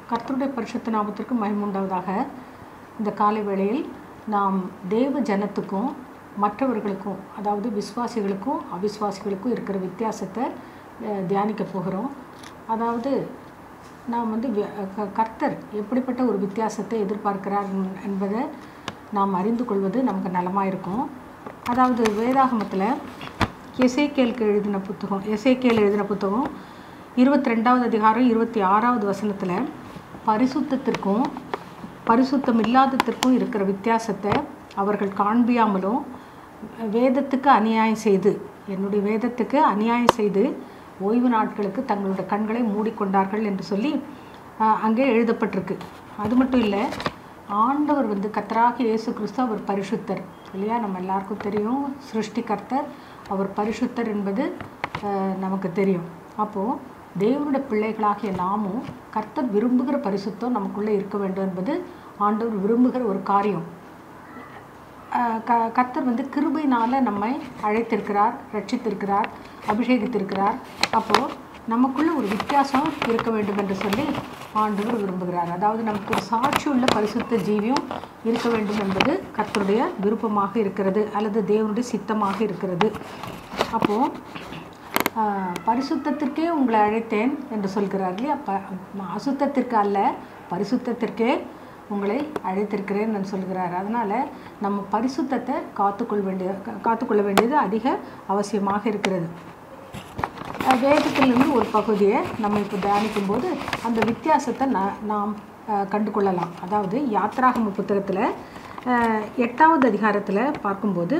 கர்த்தருடைய பரிசுத்த நாமத்திற்கு மகிமுண்டாவதாக இந்த காலை வேளையில் நாம் தேவ ஜனத்துக்கும் மற்றவர்களுக்கும் அதாவது விசுவாசிகளுக்கும் அவிசுவாசிகளுக்கும் இருக்கிற வித்தியாசத்தை அஹ், தியானிக்க போகிறோம் அதாவது நாம் வந்து வி- க- கர்த்தர் எப்படிப்பட்ட ஒரு வித்தியாசத்தை எதிர்பார்க்கிறார் என்- என்பதை நாம் அறிந்து கொள்வது நமக்கு நலமாக இருக்கும் அதாவது வேதாகமத்தில் எசேக்கேலுக்கு எழுதின புத்தகம் எசேக்கேல் எழுதின புத்தகம் இருபத்தி ரெண்டாவது அதிகாரம் இருபத்தி ஆறாவது வசனத்தில் பரிசுத்தத்திற்கும் பரிசுத்தம் இல்லாததற்கும் இருக்கிற வித்தியாசத்தை அவர்கள் காண்பியாமலும் வேதத்துக்கு அநியாயம் செய்து என்னுடைய வேதத்துக்கு அநியாயம் செய்து ஓய்வு நாட்களுக்கு தங்களுடைய கண்களை மூடிக்கொண்டார்கள் என்று சொல்லி ஆஹ், அங்கே எழுதப்பட்டிருக்கு அது மட்டும் இல்லை ஆண்டவர் வந்து கர்த்தராக இயேசு கிறிஸ்து அவர் பரிசுத்தர் இல்லையா நம்ம எல்லாருக்கும் தெரியும் சிருஷ்டிகர்த்தர் அவர் பரிசுத்தர் என்பது ஆஹ், நமக்கு தெரியும் அப்போது தேவனுடைய பிள்ளைகளாகிய நாமும் கர்த்தர் விரும்புகிற பரிசுத்தம் நமக்குள்ளே இருக்க வேண்டும் என்பது ஆண்டவர் விரும்புகிற ஒரு காரியம் ஆஹ் க கர்த்தர் வந்து கிருபையினால் நம்மை அழைத்திருக்கிறார் ரட்சித்திருக்கிறார் அபிஷேகித்திருக்கிறார் அப்போது நமக்குள்ள ஒரு வித்தியாசம் இருக்க வேண்டும் என்று சொல்லி ஆண்டவர் விரும்புகிறார் அதாவது நமக்கு ஒரு சாட்சி உள்ள பரிசுத்த ஜீவியம் இருக்க வேண்டும் என்பது கர்த்தருடைய விருப்பமாக இருக்கிறது அல்லது தேவனுடைய சித்தமாக இருக்கிறது அப்போது ஆஹ், பரிசுத்தத்திற்கே உங்களை அழைத்தேன் என்று சொல்கிறார் இல்லையா ப அசுத்தத்திற்கு அல்ல பரிசுத்தத்திற்கே உங்களை அழைத்திருக்கிறேன் என்று சொல்கிறார் அதனால் நம்ம பரிசுத்தத்தை காத்துக்கொள்ள வேண்டிய கா- காத்துக்கொள்ள வேண்டியது அதிக அவசியமாக இருக்கிறது அஹ், வேதத்திலிருந்து ஒரு பகுதியை நம்ம இப்போ தியானிக்கும் போது அந்த வித்தியாசத்தை ந நாம் அஹ், கண்டு கொள்ளலாம் அதாவது யாத்ராகம புத்தகத்தில் அஹ், எட்டாவது அதிகாரத்தில் பார்க்கும்போது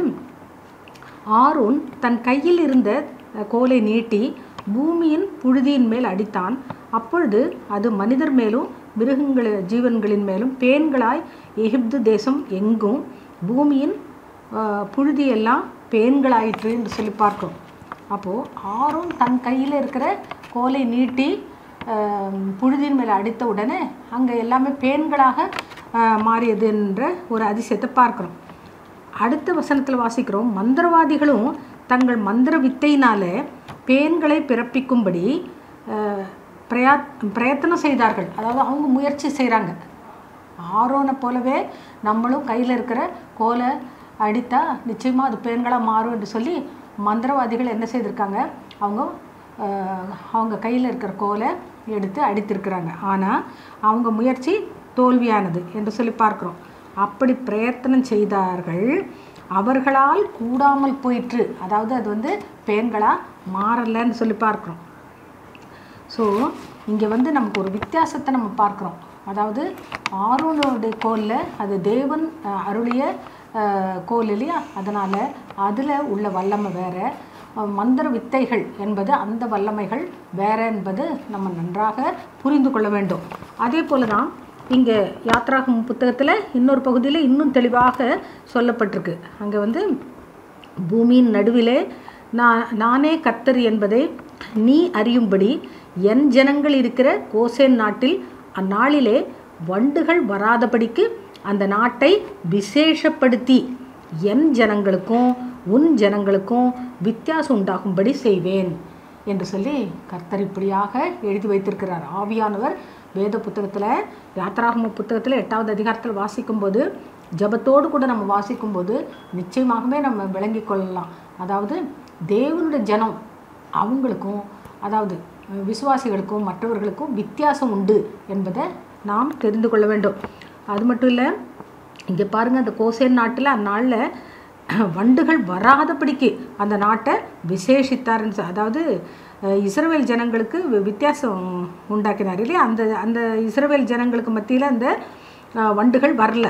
ஆரோன் தன் கையில் இருந்த அஹ், கோலை நீட்டி பூமியின் புழுதியின் மேல் அடித்தான் அப்பொழுது அது மனிதர் மேலும் மிருகங்கள் ஜீவன்களின் மேலும் பேன்களாய் எகிப்து தேசம் எங்கும் பூமியின் அஹ், புழுதியெல்லாம் பேன்களாயிற்று என்று சொல்லி பார்க்கிறோம் அப்போது ஆரோன் தன் கையில் இருக்கிற கோலை நீட்டி அஹ், புழுதியின் மேலே அடித்த உடனே அங்கே எல்லாமே பேன்களாக அஹ், மாறியது என்ற ஒரு அதிசயத்தை பார்க்குறோம் அடுத்த வசனத்தில் வாசிக்கிறோம் மந்திரவாதிகளும் தங்கள் மந்திர வித்தையினால பேன்களை பிறப்பிக்கும்படி அஹ், பிரயா பிரயத்தனம் செய்தார்கள் அதாவது அவங்க முயற்சி செய்கிறாங்க ஆரோனை போலவே நம்மளும் கையில் இருக்கிற கோலை அடித்தா நிச்சயமாக அது பேன்களாக மாறும் என்று சொல்லி மந்திரவாதிகள் என்ன செய்திருக்காங்க அவங்க அஹ், அவங்க கையில் இருக்கிற கோலை எடுத்து அடித்திருக்கிறாங்க ஆனால் அவங்க முயற்சி தோல்வியானது என்று சொல்லி பார்க்குறோம் அப்படி பிரயத்தனம் செய்தார்கள் அவர்களால் கூடாமல் போயிற்று அதாவது அது வந்து பேன்களாக மாறலைன்னு சொல்லி பார்க்குறோம் ஸோ இங்கே வந்து நமக்கு ஒரு வித்தியாசத்தை நம்ம பார்க்குறோம் அதாவது ஆரோனுடைய கோலில் அது தேவன் அஹ், அருளிய அஹ், கோல் இல்லையா அதனால் அதில் உள்ள வல்லமை வேற அஹ், மந்திர வித்தைகள் என்பது அந்த வல்லமைகள் வேற என்பது நம்ம நன்றாக புரிந்து கொள்ள வேண்டும் அதே போல தான் இங்கே யாத்ராகம் புத்தகத்தில் இன்னொரு பகுதியில் இன்னும் தெளிவாக சொல்லப்பட்டிருக்கு அங்கே வந்து பூமியின் நடுவிலே நான் நானே கர்த்தர் என்பதை நீ அறியும்படி என் ஜனங்கள் இருக்கிற கோசேன் நாட்டில் அந்நாளிலே வண்டுகள் வராதபடிக்கு அந்த நாட்டை விசேஷப்படுத்தி என் ஜனங்களுக்கும் உன் ஜனங்களுக்கும் வித்தியாசம் உண்டாகும்படி செய்வேன் என்று சொல்லி கர்த்தர் இப்படியாக எழுதி வைத்திருக்கிறார் ஆவியானவர் வேத புத்தகத்தில் யாத்ராகம புத்தகத்தில் எட்டாவது அதிகாரத்தில் வாசிக்கும்போது ஜபத்தோடு கூட நம்ம வாசிக்கும்போது நிச்சயமாகவே நம்ம விளங்கிக் கொள்ளலாம் அதாவது தேவனுடைய ஜனம் அவங்களுக்கும் அதாவது விசுவாசிகளுக்கும் மற்றவர்களுக்கும் வித்தியாசம் உண்டு என்பதை நாம் தெரிந்து கொள்ள வேண்டும் அது மட்டும் இல்லை இங்கே பாருங்கள் அந்த கோசேன் நாட்டில் அந்நாளில் வண்டுகள் வராதபடிக்கு அந்த நாட்டை விசேஷித்தாருன்னு சொ- அதாவது அஹ், இஸ்ரவேல் ஜனங்களுக்கு வி- வித்தியாசம் உண்டாக்கினார் இல்லையா அந்த அந்த இஸ்ரவேல் ஜனங்களுக்கு மத்தியில் அந்த அஹ், வண்டுகள் வரல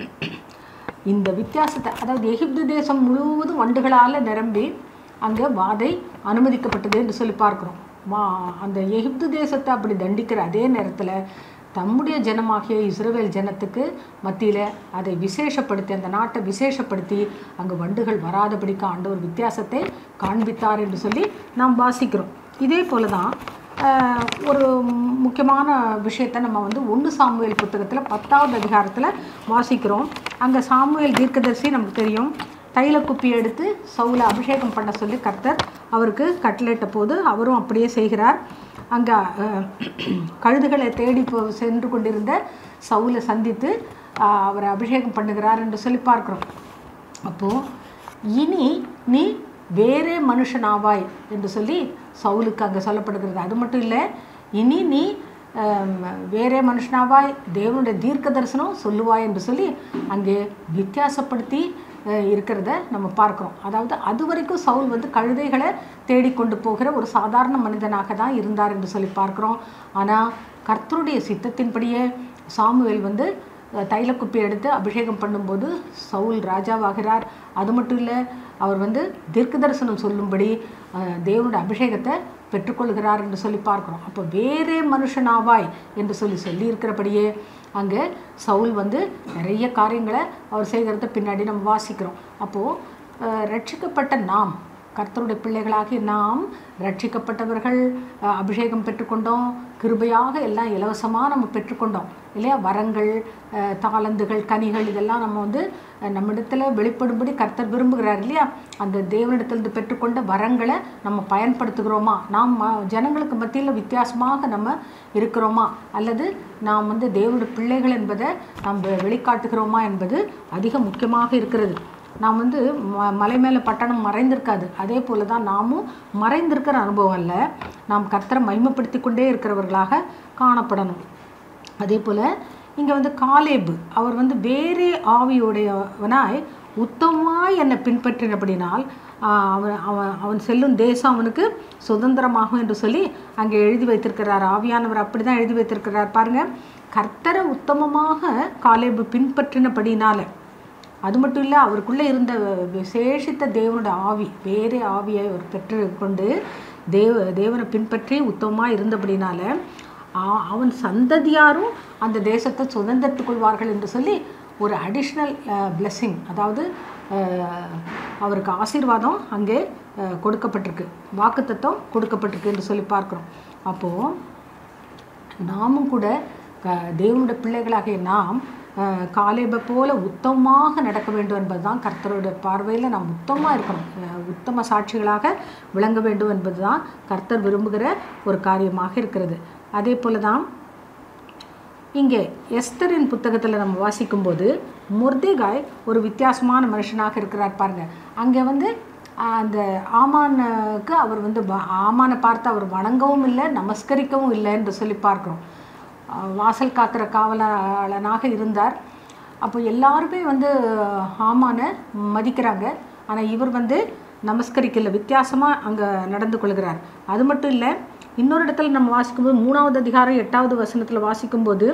இந்த வித்தியாசத்தை அதாவது எகிப்து தேசம் முழுவதும் வண்டுகளால் நிரம்பி அங்கே வாதை அனுமதிக்கப்பட்டது என்று சொல்லி பார்க்குறோம் வா அந்த எகிப்து தேசத்தை அப்படி தண்டிக்கிற அதே நேரத்தில் தம்முடைய ஜனமாகிய இஸ்ரவேல் ஜனத்துக்கு மத்தியில் அதை விசேஷப்படுத்தி அந்த நாட்டை விசேஷப்படுத்தி அங்கே வண்டுகள் வராதபடிக்கு ஆண்டவர் வித்தியாசத்தை காண்பித்தார் என்று சொல்லி நாம் வாசிக்கிறோம் இதே போல தான் ஆஹ், ஒரு முக்கியமான விஷயத்தை நம்ம வந்து ஒன்று சாமுவேல் புத்தகத்தில் பத்தாவது அதிகாரத்தில் வாசிக்கிறோம் அங்கே சாமுவேல் தீர்க்கதரிசி நமக்கு தெரியும் தைல குப்பி எடுத்து சவுலை அபிஷேகம் பண்ண சொல்லி கர்த்தர் அவருக்கு கட்டளையிட்ட போது அவரும் அப்படியே செய்கிறார் அங்கே கழுதுகளை தேடி போ சென்று கொண்டிருந்த சவுலை சந்தித்து அஹ், அவரை அபிஷேகம் பண்ணுகிறார் என்று சொல்லி பார்க்கிறோம் அப்போது இனி நீ வேறே மனுஷனாவாய் என்று சொல்லி சவுலுக்கு அங்கே சொல்லப்படுகிறது அது மட்டும் இல்லை இனி நீ ஆம், வேறே மனுஷனாவாய் தேவனுடைய தீர்க்க தரிசனம் சொல்லுவாய் என்று சொல்லி அங்கே வித்தியாசப்படுத்தி அஹ், இருக்கிறத நம்ம பார்க்குறோம் அதாவது அது வரைக்கும் சவுல் வந்து கழுதைகளை தேடிக்கொண்டு போகிற ஒரு சாதாரண மனிதனாக தான் இருந்தார் என்று சொல்லி பார்க்குறோம் ஆனால் கர்த்தருடைய சித்தத்தின்படியே சாமுவேல் வந்து அஹ், தைலக்குப்பி எடுத்து அபிஷேகம் பண்ணும்போது சவுல் ராஜாவாகிறார் அது மட்டும் இல்லை அவர் வந்து தீர்க்க தரிசனம் சொல்லும்படி அஹ், தேவனுடைய அபிஷேகத்தை பெற்றுக்கொள்கிறார் என்று சொல்லி பார்க்குறோம் அப்போ வேறே மனுஷனாவாய் என்று சொல்லி சொல்லி இருக்கிறபடியே அங்கே சவுல் வந்து நிறைய காரியங்களை அவர் செய்கிறத பின்னாடி நம்ம வாசிக்கிறோம் அப்போது ரட்சிக்கப்பட்ட நாம் கர்த்தருடைய பிள்ளைகளாகி நாம் ரட்சிக்கப்பட்டவர்கள் அஹ், அபிஷேகம் பெற்றுக்கொண்டோம் கிருபையாக எல்லாம் இலவசமாக நம்ம பெற்றுக்கொண்டோம் இல்லையா வரங்கள் அஹ், தாளந்துகள் கனிகள் இதெல்லாம் நம்ம வந்து அஹ், நம்மிடத்தில் வெளிப்படும்படி கர்த்தர் விரும்புகிறார் இல்லையா அந்த தேவனிடத்திலிருந்து பெற்றுக்கொண்ட வரங்களை நம்ம பயன்படுத்துகிறோமா நாம் ம- ஜனங்களுக்கு மத்தியில் வித்தியாசமாக நம்ம இருக்கிறோமா அல்லது நாம் வந்து தேவனுடைய பிள்ளைகள் என்பதை நம்ம வெளிக்காட்டுகிறோமா என்பது அதிக முக்கியமாக இருக்கிறது நாம் வந்து ம மலை மேலே பட்டணம் மறைந்திருக்காது அதே போல தான் நாமும் மறைந்திருக்கிற அனுபவம் இல்லை நாம் கர்த்தரை மகிமைப்படுத்தி கொண்டே இருக்கிறவர்களாக காணப்படணும் அதே போல் இங்கே வந்து காலேபு அவர் வந்து வேறே ஆவியுடையவனாய் உத்தமமாய் என்னை பின்பற்றினபடினால் ஆஹ், அவன் அவன் அவன் செல்லும் தேசம் அவனுக்கு சுதந்திரமாகும் என்று சொல்லி அங்கே எழுதி வைத்திருக்கிறார் ஆவியானவர் அப்படி தான் எழுதி வைத்திருக்கிறார் பாருங்க கர்த்தரை உத்தமமாக காலேபு பின்பற்றினபடினால அது மட்டும் இல்லை அவருக்குள்ளே இருந்த விசேஷித்த தேவனோட ஆவி வேறே ஆவியை அவர் பெற்றுக்கொண்டு தேவ தேவனை பின்பற்றி உத்தமமாக இருந்தபடினால ஆ- அவன் சந்ததியாரும் அந்த தேசத்தை சுதந்திரத்துக் கொள்வார்கள் என்று சொல்லி ஒரு அடிஷ்னல் blessing அதாவது அஹ், அவருக்கு ஆசீர்வாதம் அங்கே அஹ், கொடுக்கப்பட்டிருக்கு வாக்குத்தத்தம் கொடுக்கப்பட்டிருக்கு என்று சொல்லி பார்க்குறோம் அப்போது நாமும் கூட க தேவனுடைய பிள்ளைகளாகிய நாம் அஹ், காலேபை போல உத்தமமாக நடக்க வேண்டும் என்பதுதான் கர்த்தருடைய பார்வையில் நாம் உத்தமமாக இருக்கணும் அஹ், உத்தம சாட்சிகளாக விளங்க வேண்டும் என்பதுதான் கர்த்தர் விரும்புகிற ஒரு காரியமாக இருக்கிறது அதே போல தான் இங்கே எஸ்தரின் புத்தகத்தில் நம்ம வாசிக்கும்போது முர்தேகாய் ஒரு வித்தியாசமான மனுஷனாக இருக்கிறார் பாருங்க அங்கே வந்து ஆஹ், அந்த ஆமானுக்கு அவர் வந்து ப- ஆமானை பார்த்து அவர் வணங்கவும் இல்லை நமஸ்கரிக்கவும் இல்லை என்று சொல்லி பார்க்குறோம் ஆஹ், வாசல் காக்கிற காவலாளனாக இருந்தார் அப்போ எல்லாருமே வந்து ஆமானை மதிக்கிறாங்க ஆனால் இவர் வந்து நமஸ்கரிக்கல வித்தியாசமாக அங்கே நடந்து கொள்கிறார் அது மட்டும் இல்லை இன்னொரு இடத்துல நம்ம வாசிக்கும்போது மூணாவது அதிகாரம் எட்டாவது வசனத்தில் வாசிக்கும்போது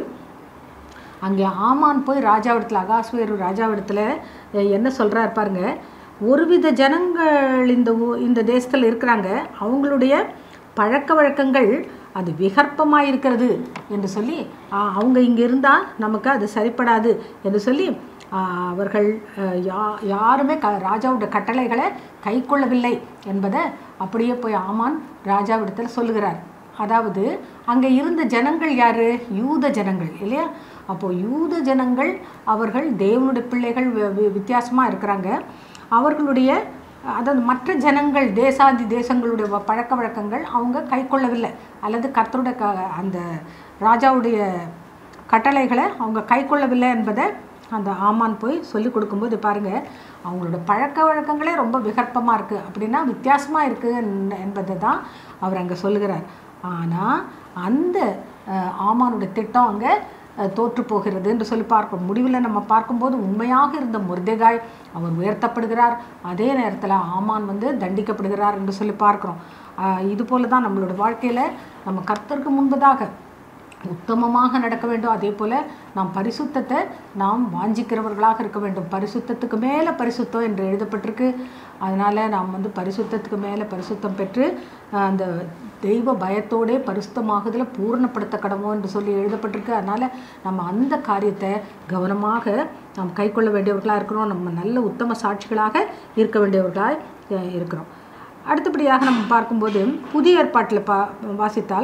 அங்கே ஆமான் போய் ராஜாவிடத்தில் அகாஸ்வேரு ராஜாவிடத்தில் அஹ், என்ன சொல்கிறார் பாருங்க ஒருவித ஜனங்கள் இந்த ஊ- இந்த தேசத்தில் இருக்கிறாங்க அவங்களுடைய பழக்க வழக்கங்கள் அது விகற்பமாக இருக்கிறது என்று சொல்லி ஆஹ், அவங்க இங்கே இருந்தால் நமக்கு அது சரிப்படாது என்று சொல்லி ஆஹ், அவர்கள் அஹ், யா யாருமே க ராஜாவுடைய கட்டளைகளை கை கொள்ளவில்லை என்பதை அப்படியே போய் ஆமான் ராஜாவிடத்தில் சொல்லுகிறார் அதாவது அங்கே இருந்த ஜனங்கள் யாரு யூத ஜனங்கள் இல்லையா அப்போது யூத ஜனங்கள் அவர்கள் தேவனுடைய பிள்ளைகள் வித்தியாசமாக இருக்கிறாங்க அவர்களுடைய அதாவது மற்ற ஜனங்கள் தேசாதி தேசங்களுடைய வ- பழக்க வழக்கங்கள் அவங்க கை கொள்ளவில்லை அல்லது கர்த்தருடைய க அந்த ராஜாவுடைய கட்டளைகளை அவங்க கை கொள்ளவில்லை என்பதை அந்த ஆமான் போய் சொல்லி கொடுக்கும்போது பாருங்க அவங்களோட பழக்க வழக்கங்களே ரொம்ப விகற்பமாக இருக்குது அப்படின்னா வித்தியாசமாக இருக்குது என்பதை தான் அவர் அங்கே சொல்லுகிறார் ஆனால் அந்த அஹ், ஆமானுடைய திட்டம் அங்கே தோற்று போகிறது என்று சொல்லி பார்ப்போம் முடிவில் நம்ம பார்க்கும்போது உண்மையாக இருந்த முர்தேகாய் அவர் உயர்த்தப்படுகிறார் அதே நேரத்தில் ஆமான் வந்து தண்டிக்கப்படுகிறார் என்று சொல்லி பார்க்குறோம் அஹ், இது போல தான் நம்மளோட வாழ்க்கையில் நம்ம கர்த்தருக்கு முன்பதாக உத்தமமாக நடக்க வேண்டும் அதே போல் நாம் பரிசுத்தத்தை நாம் வாஞ்சிக்கிறவர்களாக இருக்க வேண்டும் பரிசுத்தத்துக்கு மேலே பரிசுத்தம் என்று எழுதப்பட்டிருக்கு அதனால் நாம் வந்து பரிசுத்தத்துக்கு மேலே பரிசுத்தம் பெற்று அஹ், அந்த தெய்வ பயத்தோடே பரிசுத்தமாகுதல பூரணப்படுத்த கடமோ என்று சொல்லி எழுதப்பட்டிருக்கு அதனால் நம்ம அந்த காரியத்தை கவனமாக நாம் கைக்கொள்ள வேண்டியவர்களாக இருக்கிறோம் நம்ம நல்ல உத்தம சாட்சிகளாக இருக்க வேண்டியவர்களாக அஹ், இருக்கிறோம் அடுத்தபடியாக நம்ம பார்க்கும்போது புதிய ஏற்பாட்டில் பா வாசித்தால்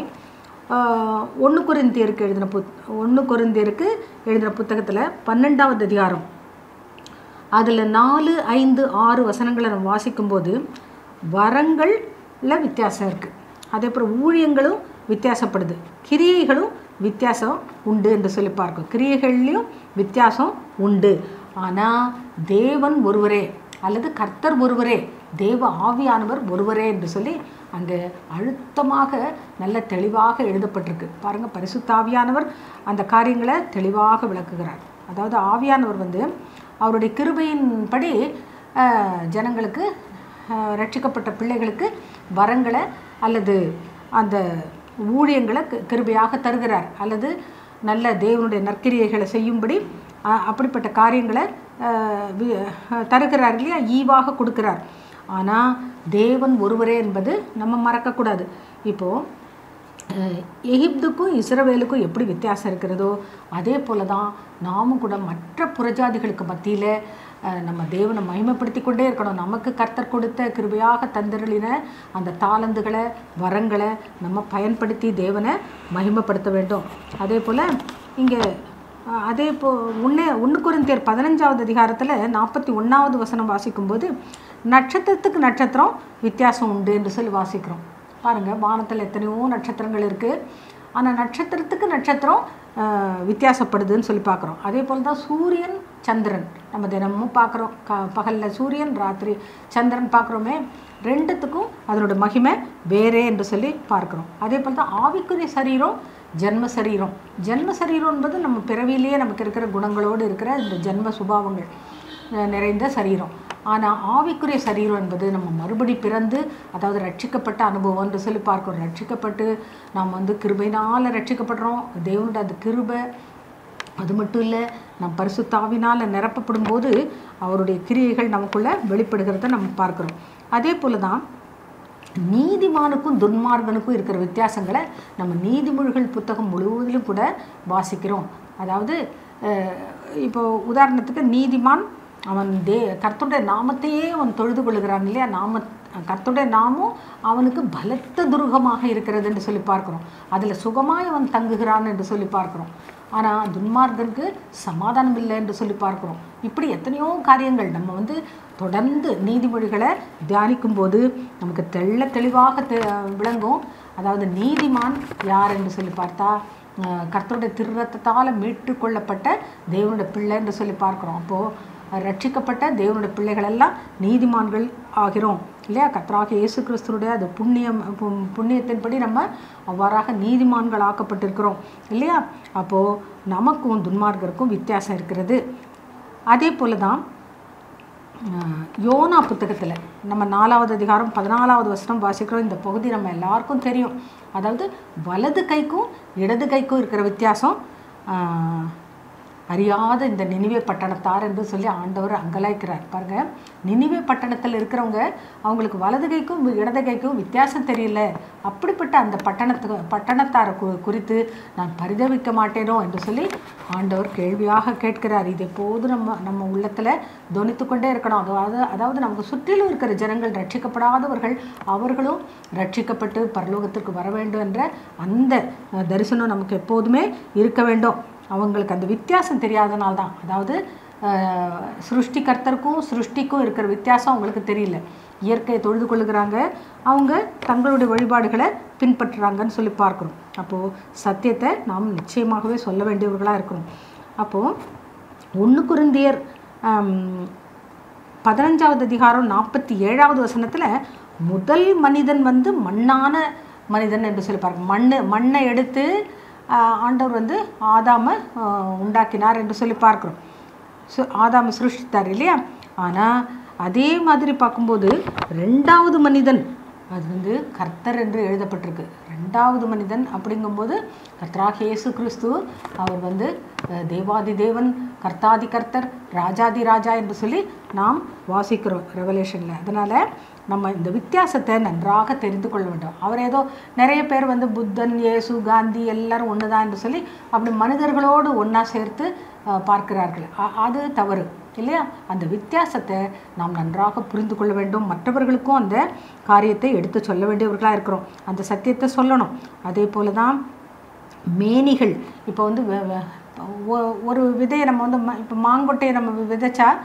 ஒன்று குருந்தியருக்கு எழுதின புத் ஒன்று குருந்தியருக்கு எழுதின புத்தகத்தில் பன்னெண்டாவது அதிகாரம் அதில் நாலு ஐந்து ஆறு வசனங்களை நம்ம வாசிக்கும்போது வரங்களில் வித்தியாசம் இருக்குது அதே போல் ஊழியங்களும் வித்தியாசப்படுது கிரியைகளும் வித்தியாசம் உண்டு என்று சொல்லி பார்க்கும் கிரியைகள்லேயும் வித்தியாசம் உண்டு ஆனால் தேவன் ஒருவரே அல்லது கர்த்தர் ஒருவரே தேவ ஆவியானவர் ஒருவரே என்று சொல்லி அங்கே அழுத்தமாக நல்ல தெளிவாக எழுதப்பட்டிருக்கு பாருங்கள் பரிசுத்த ஆவியானவர் அந்த காரியங்களை தெளிவாக விளக்குகிறார் அதாவது ஆவியானவர் வந்து அவருடைய கிருபையின்படி அஹ், ஜனங்களுக்கு அஹ், ரட்சிக்கப்பட்ட பிள்ளைகளுக்கு வரங்களை அல்லது அந்த ஊழியங்களை கி- கிருபையாக தருகிறார் அல்லது நல்ல தேவனுடைய நற்கிரியைகளை செய்யும்படி அஹ், அப்படிப்பட்ட காரியங்களை அஹ், வி- அஹ், தருகிறார் இல்லையா ஈவாக கொடுக்கிறார் ஆனால் தேவன் ஒருவரே என்பது நம்ம மறக்கக்கூடாது இப்போது அஹ் எகிப்துக்கும் இஸ்ரவேலுக்கும் எப்படி வித்தியாசம் இருக்கிறதோ அதே போல தான் நாமும் கூட மற்ற புறஜாதிகளுக்கு மத்தியில் நம்ம தேவனை மகிமைப்படுத்தி கொண்டே இருக்கணும் நமக்கு கர்த்தர் கொடுத்த கிருபையாக தந்தருளின அந்த தாளந்துகளை வரங்களை நம்ம பயன்படுத்தி தேவனை மகிமைப்படுத்த வேண்டும் அதே போல் இங்கே அஹ் அதே போ ஒன்னே ஒன்று குருந்தியர் பதினஞ்சாவது அதிகாரத்தில் நாற்பத்தி ஒன்றாவது வசனம் வாசிக்கும்போது நட்சத்திரத்துக்கு நட்சத்திரம் வித்தியாசம் உண்டு என்று சொல்லி வாசிக்கிறோம் பாருங்கள் வானத்தில் எத்தனையோ நட்சத்திரங்கள் இருக்குது ஆனால் நட்சத்திரத்துக்கு நட்சத்திரம் அஹ், வித்தியாசப்படுதுன்னு சொல்லி பார்க்குறோம் அதே போல் தான் சூரியன் சந்திரன் நம்ம தினமும் பார்க்குறோம் க பகலில் சூரியன் ராத்திரி சந்திரன் பார்க்குறோமே ரெண்டுத்துக்கும் அதனோட மகிமை வேறே என்று சொல்லி பார்க்குறோம் அதே போல் தான் ஆவிக்குரிய சரீரம் ஜென்ம சரீரம் ஜென்ம சரீரம் என்பது நம்ம பிறவிலேயே நமக்கு இருக்கிற குணங்களோடு இருக்கிற இந்த ஜென்ம சுபாவங்கள் அஹ், நிறைந்த சரீரம் ஆனால் ஆவிக்குரிய சரீரம் என்பது நம்ம மறுபடி பிறந்து அதாவது ரட்சிக்கப்பட்ட அனுபவம் என்று சொல்லி பார்க்கிறோம் ரட்சிக்கப்பட்டு நாம் வந்து கிருபையினால் ரட்சிக்கப்படுறோம் தேவனுடைய அந்த கிருபை அது மட்டும் இல்லை நம் பரிசுத்தாவினால் நிரப்பப்படும் போது அவருடைய கிரியைகள் நமக்குள்ள வெளிப்படுகிறத நம்ம பார்க்குறோம் அதே போல தான் நீதிமானுக்கும் துன்மார்கனுக்கும் இருக்கிற வித்தியாசங்களை நம்ம நீதிமொழிகள் புத்தகம் முழுவதிலும் கூட வாசிக்கிறோம் அதாவது அஹ், இப்போ உதாரணத்துக்கு நீதிமான் அவன் தே கர்த்தருடைய நாமத்தையே அவன் தொழுது கொள்கிறான் இல்லையா நாம கர்த்தருடைய நாமம் அவனுக்கு பலத்த துருகமாக இருக்கிறது என்று சொல்லி பார்க்கிறோம் அதில் சுகமாய் அவன் தங்குகிறான் என்று சொல்லி பார்க்கிறோம் ஆனால் துன்மார்கனுக்கு சமாதானம் இல்லை என்று சொல்லி பார்க்கிறோம் இப்படி எத்தனையோ காரியங்கள் நம்ம வந்து தொடர்ந்து நீதிமொழிகளை தியானிக்கும் போது நமக்கு தெள்ள தெளிவாக தெ விளங்கும் அதாவது நீதிமான் யார் என்று சொல்லி பார்த்தா அஹ், கர்த்தருடைய திருரத்தத்தால் மீட்டு கொள்ளப்பட்ட தேவனுடைய பிள்ளை என்று சொல்லி பார்க்குறோம் அப்போது ரட்சிக்கப்பட்ட தேவனுடைய பிள்ளைகள் எல்லாம் நீதிமான்கள் ஆகிறோம் இல்லையா கர்த்தராக இயேசு கிறிஸ்துனுடைய அது புண்ணியம் பு- புண்ணியத்தின்படி நம்ம அவ்வாறாக நீதிமான்கள் ஆக்கப்பட்டிருக்கிறோம் இல்லையா அப்போது நமக்கும் துன்மார்கருக்கும் வித்தியாசம் இருக்கிறது அதே போல தான் அஹ், யோனா புத்தகத்தில் நம்ம நாலாவது அதிகாரம் பதினாலாவது வசனம் வாசிக்கிறோம் இந்த பகுதி நம்ம எல்லாருக்கும் தெரியும் அதாவது வலது கைக்கும் இடது கைக்கும் இருக்கிற வித்தியாசம் அஹ், அறியாத இந்த நினிவே பட்டணத்தார் என்று சொல்லி ஆண்டவர் அங்கலாய்க்கிறார் பாருங்க நினிவே பட்டணத்தில் இருக்கிறவங்க அவங்களுக்கு வலது கைக்கும் இடது கைக்கும் வித்தியாசம் தெரியல அப்படிப்பட்ட அந்த பட்டணத்துக்கு பட்டணத்தாரை கு குறித்து நான் பரிதவிக்க மாட்டேனோ என்று சொல்லி ஆண்டவர் கேள்வியாக கேட்கிறார் இது எப்போதும் நம்ம நம்ம உள்ளத்தில் தொனித்து கொண்டே இருக்கணும் அதாவது அதாவது நமக்கு சுற்றிலும் இருக்கிற ஜனங்கள் ரட்சிக்கப்படாதவர்கள் அவர்களும் ரட்சிக்கப்பட்டு பரலோகத்திற்கு வர வேண்டும் என்ற அந்த அஹ், தரிசனம் நமக்கு எப்போதுமே இருக்க வேண்டும் அவங்களுக்கு அந்த வித்தியாசம் தெரியாதனால தான் அதாவது அஹ், சிருஷ்டிகர்த்தருக்கும் சிருஷ்டிக்கும் இருக்கிற வித்தியாசம் அவங்களுக்கு தெரியல இயற்கையை தொழுது கொள்ளுகிறாங்க அவங்க தங்களுடைய வழிபாடுகளை பின்பற்றுறாங்கன்னு சொல்லி பார்க்குறோம் அப்போது சத்தியத்தை நாம் நிச்சயமாகவே சொல்ல வேண்டியவர்களாக இருக்கிறோம் அப்போது ஒன்று குருந்தியர் பதினஞ்சாவது அதிகாரம் நாற்பத்தி ஏழாவது வசனத்தில் முதல் மனிதன் வந்து மண்ணான மனிதன் என்று சொல்லி பாருங்க மண் மண்ணை எடுத்து ஆஹ், ஆண்டவர் வந்து ஆதாமை ஆஹ், உண்டாக்கினார் என்று சொல்லி பார்க்குறோம் ஸோ ஆதாமை சிருஷ்டித்தார் இல்லையா ஆனால் அதே மாதிரி பார்க்கும்போது ரெண்டாவது மனிதன் அது வந்து கர்த்தர் என்று எழுதப்பட்டிருக்கு ரெண்டாவது மனிதன் அப்படிங்கும்போது கர்த்தராக இயேசு கிறிஸ்து அவர் வந்து அஹ், தேவாதி தேவன் கர்த்தாதி கர்த்தர் ராஜாதி ராஜா என்று சொல்லி நாம் வாசிக்கிறோம் ரெவலேஷனில் அதனால் நம்ம இந்த வித்தியாசத்தை நன்றாக தெரிந்து கொள்ள வேண்டும் அவர் ஏதோ நிறைய பேர் வந்து புத்தன் இயேசு காந்தி எல்லாரும் ஒன்று தான் என்று சொல்லி அப்படி மனிதர்களோடு ஒன்றா சேர்த்து அஹ், பார்க்கிறார்கள் அ- அது தவறு இல்லையா அந்த வித்தியாசத்தை நாம் நன்றாக புரிந்து கொள்ள வேண்டும் மற்றவர்களுக்கும் அந்த காரியத்தை எடுத்து சொல்ல வேண்டியவர்களாக இருக்கிறோம் அந்த சத்தியத்தை சொல்லணும் அதே போல தான் மேனிகள் இப்போ வந்து வெ- வெ- ஒ- ஒரு விதையை நம்ம வந்து ம- இப்போ மாங்கொட்டையை நம்ம விதைச்சா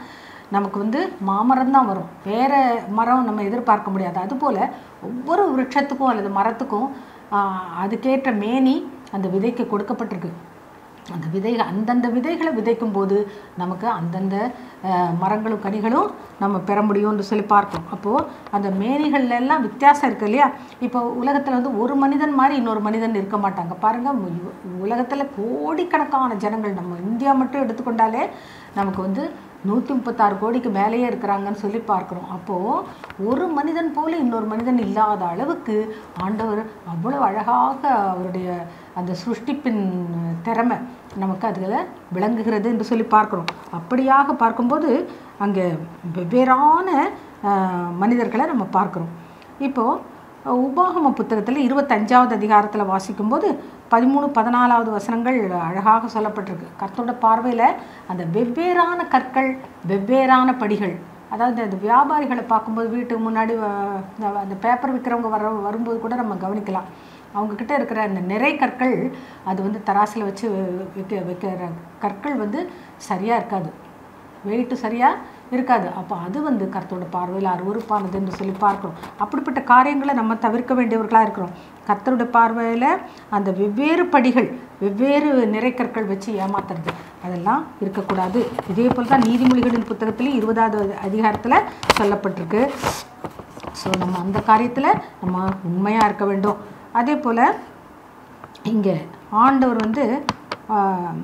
நமக்கு வந்து மாமரம் தான் வரும் வேறு மரம் நம்ம எதிர்பார்க்க முடியாது அதுபோல் ஒவ்வொரு விருட்சத்துக்கும் அல்லது மரத்துக்கும் ஆஹ், அதுக்கேற்ற மேனி அந்த விதைக்கு கொடுக்கப்பட்டிருக்கு அந்த விதைகள் அந்தந்த விதைகளை விதைக்கும் போது நமக்கு அந்தந்த அஹ், மரங்களும் கனிகளும் நம்ம பெற முடியும்னு சொல்லி பார்ப்போம் அப்போது அந்த மேனிகள்ல எல்லாம் வித்தியாசம் இருக்கு இல்லையா இப்போ உலகத்தில் வந்து ஒரு மனிதன் மாதிரி இன்னொரு மனிதன் இருக்க மாட்டாங்க பாருங்கள் உலகத்தில் கோடிக்கணக்கான ஜனங்கள் நம்ம இந்தியா மட்டும் எடுத்துக்கொண்டாலே நமக்கு வந்து நூற்றி முப்பத்தாறு கோடிக்கு மேலேயே இருக்கிறாங்கன்னு சொல்லி பார்க்குறோம் அப்போது ஒரு மனிதன் போல இன்னொரு மனிதன் இல்லாத அளவுக்கு ஆண்டவர் அவ்வளோ அழகாக அவருடைய அந்த சிருஷ்டிப்பின் திறமை நமக்கு அதில் விளங்குகிறது என்று சொல்லி பார்க்குறோம் அப்படியாக பார்க்கும்போது அங்கே வெவ்வேறான ஆஹ், மனிதர்களை நம்ம பார்க்குறோம் இப்போது உபாகம புத்தகத்தில் இருபத்தஞ்சாவது அதிகாரத்தில் வாசிக்கும்போது பதிமூணு பதினாலாவது வசனங்கள் அழகாக சொல்லப்பட்டிருக்கு கர்த்தரோட பார்வையில் அந்த வெவ்வேறான கற்கள் வெவ்வேறான படிகள் அதாவது அந்த வியாபாரிகளை பார்க்கும்போது வீட்டுக்கு முன்னாடி வ- அந்த பேப்பர் விற்கிறவங்க வர வரும்போது கூட நம்ம கவனிக்கலாம் அவங்கக்கிட்ட இருக்கிற அந்த நிறை கற்கள் அது வந்து தராசில் வச்சு வைக்க வைக்கிற கற்கள் வந்து சரியாக இருக்காது வெயிட்டு சரியாக இருக்காது அப்போ அது வந்து கர்த்தரோட பார்வையில் அருவருப்பானது என்று சொல்லி பார்க்குறோம் அப்படிப்பட்ட காரியங்களை நம்ம தவிர்க்க வேண்டியவர்களாக இருக்கிறோம் கர்த்தருடைய பார்வையில் அந்த வெவ்வேறு படிகள் வெவ்வேறு நிறைக்கற்கள் வச்சு ஏமாத்துறது அதெல்லாம் இருக்கக்கூடாது இதே போல் தான் நீதிமொழிகளின் புத்தகத்திலே இருபதாவது அதிகாரத்தில் சொல்லப்பட்டிருக்கு ஸோ நம்ம அந்த காரியத்தில் நம்ம உண்மையாக இருக்க வேண்டும் அதே போல் இங்கே ஆண்டவர் வந்து ஆஹ்,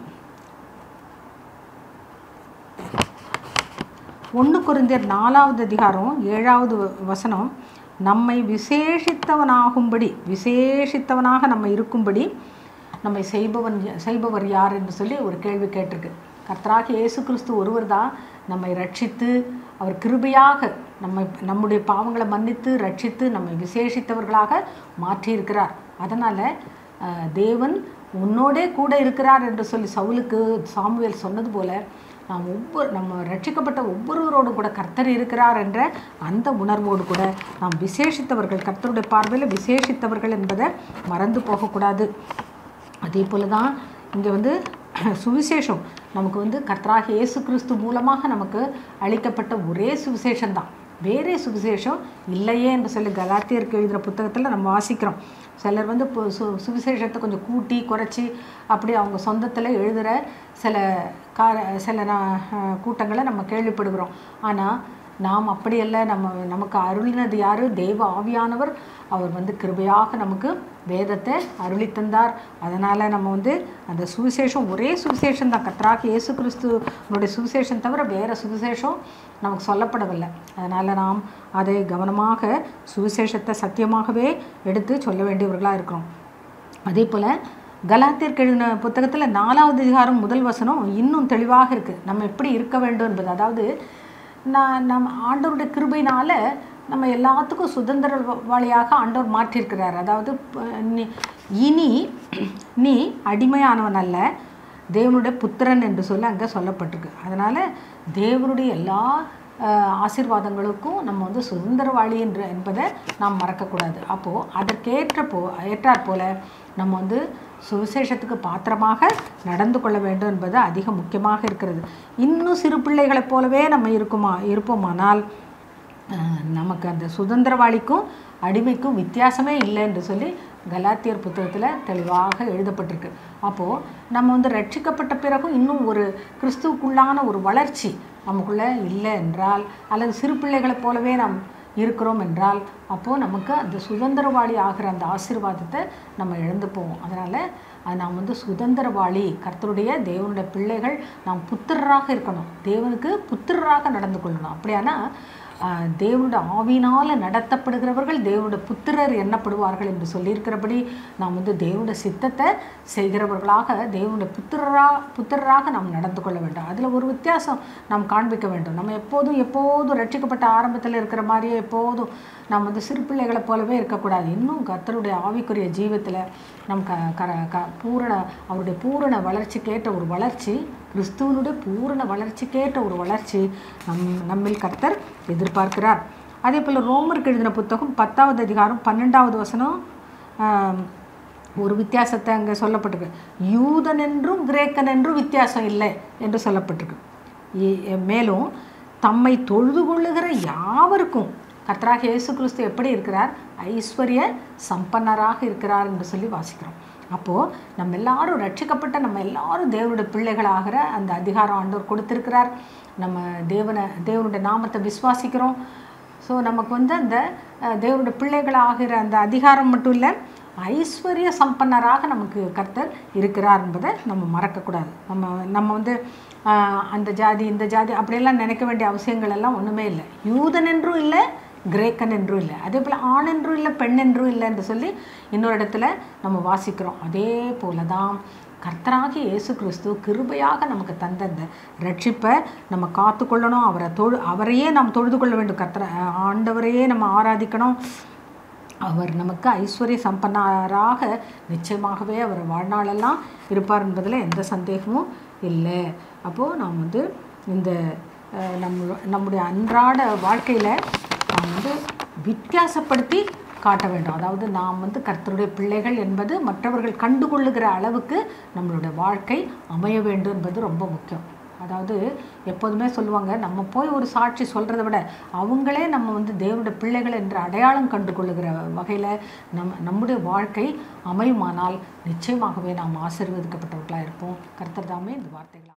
ஒன்று குருந்தியர் நாலாவது அதிகாரம் ஏழாவது வ- வசனம் நம்மை விசேஷித்தவனாகும்படி விசேஷித்தவனாக நம்ம இருக்கும்படி நம்மை செய்பவன் யா- செய்பவர் யார் என்று சொல்லி ஒரு கேள்வி கேட்டிருக்கு கர்த்தராக இயேசு கிறிஸ்து ஒருவர் தான் நம்மை ரட்சித்து அவர் கிருபையாக நம்மை நம்முடைய பாவங்களை மன்னித்து ரட்சித்து நம்மை விசேஷித்தவர்களாக மாற்றியிருக்கிறார் அதனால் தேவன் உன்னோடே கூட இருக்கிறார் என்று சொல்லி சவுலுக்கு சாமுவேல் சொன்னது போல நாம் ஒவ்வொரு நம்ம ரட்சிக்கப்பட்ட ஒவ்வொருவரோடும் கூட கர்த்தர் இருக்கிறார் என்ற அந்த உணர்வோடு கூட நாம் விசேஷித்தவர்கள் கர்த்தருடைய பார்வையில் விசேஷித்தவர்கள் என்பதை மறந்து போகக்கூடாது அதே போல தான் இங்கே வந்து சுவிசேஷம் நமக்கு வந்து கர்த்தராக இயேசு கிறிஸ்து மூலமாக நமக்கு அளிக்கப்பட்ட ஒரே சுவிசேஷம் தான் வேறே சுவிசேஷம் இல்லையே என்று சொல்லி கலாத்தியருக்கு எழுதுகிற புத்தகத்தில் நம்ம வாசிக்கிறோம் சிலர் வந்து இப்போ சு சுவிசேஷத்தை கொஞ்சம் கூட்டி குறைச்சி அப்படி அவங்க சொந்தத்தில் எழுதுகிற சில கார சில நா- அஹ் கூட்டங்களை நம்ம கேள்விப்படுகிறோம் ஆனால் நாம் அப்படியல்ல நம்ம நமக்கு அருளினது யார் தெய்வ ஆவியானவர் அவர் வந்து கிருபையாக நமக்கு வேதத்தை அருளி தந்தார் அதனால் நம்ம வந்து அந்த சுவிசேஷம் ஒரே சுவிசேஷம் தான் கத்ராக இயேசு கிறிஸ்துவனுடைய சுவிசேஷம் தவிர வேறு சுவிசேஷம் நமக்கு சொல்லப்படவில்லை அதனால் நாம் அதை கவனமாக சுவிசேஷத்தை சத்தியமாகவே எடுத்து சொல்ல வேண்டியவர்களாக இருக்கிறோம் அதே போல் கலாத்தியர் எழுதின புத்தகத்தில் நாலாவது அதிகாரம் முதல் வசனம் இன்னும் தெளிவாக இருக்குது நம்ம எப்படி இருக்க வேண்டும் என்பது அதாவது நான் நம்ம ஆண்டவருடைய கிருபையினால நம்ம எல்லாத்துக்கும் சுதந்திரவாளியாக ஆண்டவர் மாற்றியிருக்கிறார் அதாவது ப- நீ- இனி நீ அடிமையானவன் அல்ல தேவனுடைய புத்திரன் என்று சொல்லி அங்கே சொல்லப்பட்டிருக்கு அதனால் தேவனுடைய எல்லா அஹ், ஆசீர்வாதங்களுக்கும் நம்ம வந்து சுதந்திரவாளி என்று என்பதை நாம் மறக்கக்கூடாது அப்போது அதற்கேற்ற போ ஏற்றாற் போல நம்ம வந்து சுவிசேஷத்துக்கு பாத்திரமாக நடந்து கொள்ள வேண்டும் என்பது அதிக முக்கியமாக இருக்கிறது இன்னும் சிறு பிள்ளைகளைப் போலவே நம்ம இருக்குமா இருப்போமானால் அஹ், நமக்கு அந்த சுதந்திரவாளிக்கும் அடிமைக்கும் வித்தியாசமே இல்லை என்று சொல்லி கலாத்தியர் புத்தகத்தில் தெளிவாக எழுதப்பட்டிருக்கு அப்போது நம்ம வந்து ரட்சிக்கப்பட்ட பிறகும் இன்னும் ஒரு கிறிஸ்துவுக்குள்ளான ஒரு வளர்ச்சி நமக்குள்ளே இல்லை என்றால் அல்லது சிறு பிள்ளைகளைப் போலவே நாம் இருக்கிறோம் என்றால் அப்போது நமக்கு அந்த சுதந்திரவாளி ஆகிற அந்த ஆசீர்வாதத்தை நம்ம இழந்து போவோம் அதனால் அது நாம் வந்து சுதந்திரவாளி கர்த்தருடைய தேவனுடைய பிள்ளைகள் நாம் புத்திரராக இருக்கணும் தேவனுக்கு புத்திரராக நடந்து கொள்ளணும் அப்படியானா ஆஹ், தேவனுடைய ஆவியினால் நடத்தப்படுகிறவர்கள் தேவனுடைய புத்திரர் எண்ணப்படுவார்கள் என்று சொல்லியிருக்கிறபடி நாம் வந்து தேவனுடைய சித்தத்தை செய்கிறவர்களாக தேவனுடைய புத்திரரா புத்திரராக நாம் நடந்து கொள்ள வேண்டும் அதில் ஒரு வித்தியாசம் நாம் காண்பிக்க வேண்டும் நம்ம எப்போதும் எப்போதும் ரட்சிக்கப்பட்ட ஆரம்பத்தில் இருக்கிற மாதிரியே எப்போதும் நாம் வந்து சிறு பிள்ளைகளைப் போலவே இருக்கக்கூடாது இன்னும் கர்த்தருடைய ஆவிக்குரிய ஜீவத்தில் நம் க கர க பூரண அவருடைய பூரண வளர்ச்சிக்கேற்ற ஒரு வளர்ச்சி கிறிஸ்துவனுடைய பூரண வளர்ச்சிக்கேற்ற ஒரு வளர்ச்சி நம் நம்மில் கர்த்தர் எதிர்பார்க்கிறார் அதே போல் ரோமருக்கு எழுதின புத்தகம் பத்தாவது அதிகாரம் பன்னெண்டாவது வசனம் ஆம், ஒரு வித்தியாசத்தை அங்கே சொல்லப்பட்டிருக்கு யூதன் என்றும் கிரேக்கன் என்றும் வித்தியாசம் இல்லை என்று சொல்லப்பட்டிருக்கு இ- மேலும் தம்மை தொழுது கொள்ளுகிற யாவருக்கும் கர்த்தராக இயேசு கிறிஸ்து எப்படி இருக்கிறார் ஐஸ்வர்ய சம்பன்னராக இருக்கிறார் என்று சொல்லி வாசிக்கிறோம் அப்போது நம்ம எல்லாரும் ரட்சிக்கப்பட்ட நம்ம எல்லாரும் தேவனுடைய பிள்ளைகளாகிற அந்த அதிகாரம் ஆண்டவர் கொடுத்திருக்கிறார் நம்ம தேவனை தேவனுடைய நாமத்தை விசுவாசிக்கிறோம் ஸோ நமக்கு வந்து அந்த அஹ், தேவனுடைய பிள்ளைகளாகிற அந்த அதிகாரம் மட்டும் இல்லை ஐஸ்வர்ய சம்பன்னராக நமக்கு கர்த்தர் இருக்கிறார் என்பதை நம்ம மறக்கக்கூடாது நம்ம நம்ம வந்து ஆஹ், அந்த ஜாதி இந்த ஜாதி அப்படியெல்லாம் நினைக்க வேண்டிய அவசியங்கள் எல்லாம் ஒன்றுமே இல்லை யூதன் என்றும் இல்லை கிரேக்கன் என்றும் இல்லை அதே போல் ஆண் என்றும் இல்லை பெண் என்றும் இல்லை என்று சொல்லி இன்னொரு இடத்துல நம்ம வாசிக்கிறோம் அதே போல தான் கர்த்தராகிய இயேசு கிறிஸ்து கிருபையாக நமக்கு தந்த அந்த ரட்சிப்பை நம்ம காத்துக்கொள்ளணும் அவரை தொழு அவரையே நாம் தொழுது கொள்ள வேண்டும் கர்த்தர ஆண்டவரையே நம்ம ஆராதிக்கணும் அவர் நமக்கு ஐஸ்வர்ய சம்பன்னராக நிச்சயமாகவே அவர் வாழ்நாளெல்லாம் இருப்பார் என்பதில் எந்த சந்தேகமும் இல்லை அப்போது நாம் வந்து இந்த அஹ், நம்ம நம்முடைய அன்றாட வாழ்க்கையில் நாம் வந்து வித்தியாசப்படுத்தி காட்ட வேண்டும் அதாவது நாம் வந்து கர்த்தருடைய பிள்ளைகள் என்பது மற்றவர்கள் கண்டுகொள்ளுகிற அளவுக்கு நம்மளுடைய வாழ்க்கை அமைய வேண்டும் என்பது ரொம்ப முக்கியம் அதாவது எப்போதுமே சொல்லுவாங்க நம்ம போய் ஒரு சாட்சி சொல்கிறத விட அவங்களே நம்ம வந்து தேவனுடைய பிள்ளைகள் என்ற அடையாளம் கண்டு கொள்ளுகிற வகையில் நம் நம்முடைய வாழ்க்கை அமையுமானால் நிச்சயமாகவே நாம் ஆசீர்வதிக்கப்பட்டவர்களாக இருப்போம் கர்த்தர் தாமே இந்த வார்த்தைகளை